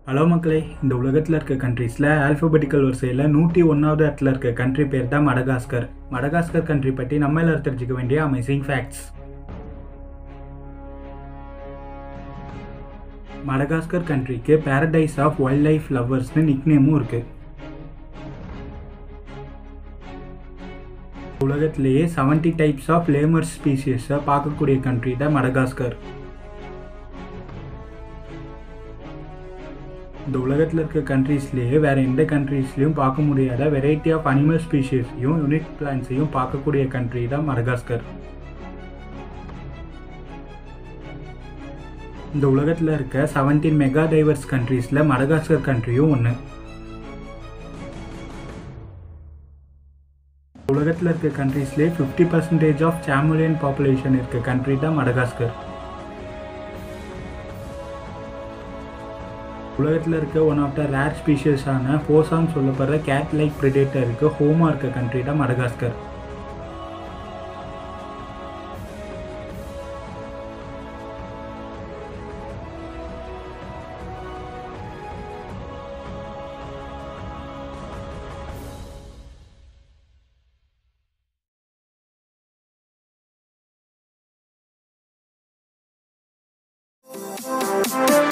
Hello மக்களே இந்த உலகத்தில் இருக்க கண்ட்ரீஸில் ஆல்ஃபபெட்டிக்கல் வரிசையில் நூற்றி ஒன்றாவது இடத்துல இருக்க கண்ட்ரி பேர் தான் மடகாஸ்கர் மடகாஸ்கர் கண்ட்ரி பற்றி நம்ம எல்லாரும் தெரிஞ்சுக்க வேண்டிய அமேசிங் ஃபேக்ட்ஸ் மடகாஸ்கர் கண்ட்ரிக்கு பேரடைஸ் ஆஃப் வைல்ட் லைஃப் லவ்வர்ஸ்னு நிக்நேமும் இருக்கு உலகத்திலேயே செவன்டி டைப்ஸ் ஆஃப் லேமர் ஸ்பீசிஸை பார்க்கக்கூடிய கண்ட்ரி தான் மடகாஸ்கர் இந்த உலகத்தில் இருக்க கண்ட்ரீஸ்லேயே வேறு எந்த கண்ட்ரீஸ்லையும் பார்க்க முடியாத வெரைட்டி ஆஃப் அனிமல் ஸ்பீஷீஸையும் யூனிக் பிளான்ஸையும் பார்க்கக்கூடிய கண்ட்ரி தான் மடகாஸ்கர் இந்த உலகத்தில் இருக்க செவன்டீன் மெகா டைவர்ஸ் கண்ட்ரீஸில் மடகாஸ்கர் கண்ட்ரியும் ஒன்று உலகத்தில் இருக்க கண்ட்ரீஸ்லேயே fifty percentage of chameleon population இருக்க கண்ட்ரி தான் மடகாஸ்கர் உலகத்தில் இருக்க ஒன் ஆஃப் த ரேர் ஸ்பீஷியஸான ஃபோசாம் சொல்லப்படுற கேட் லைக் ப்ரிடேட்டருக்கு ஹோமாக இருக்க கண்ட்ரி தான் மடகாஸ்கர் Thank you.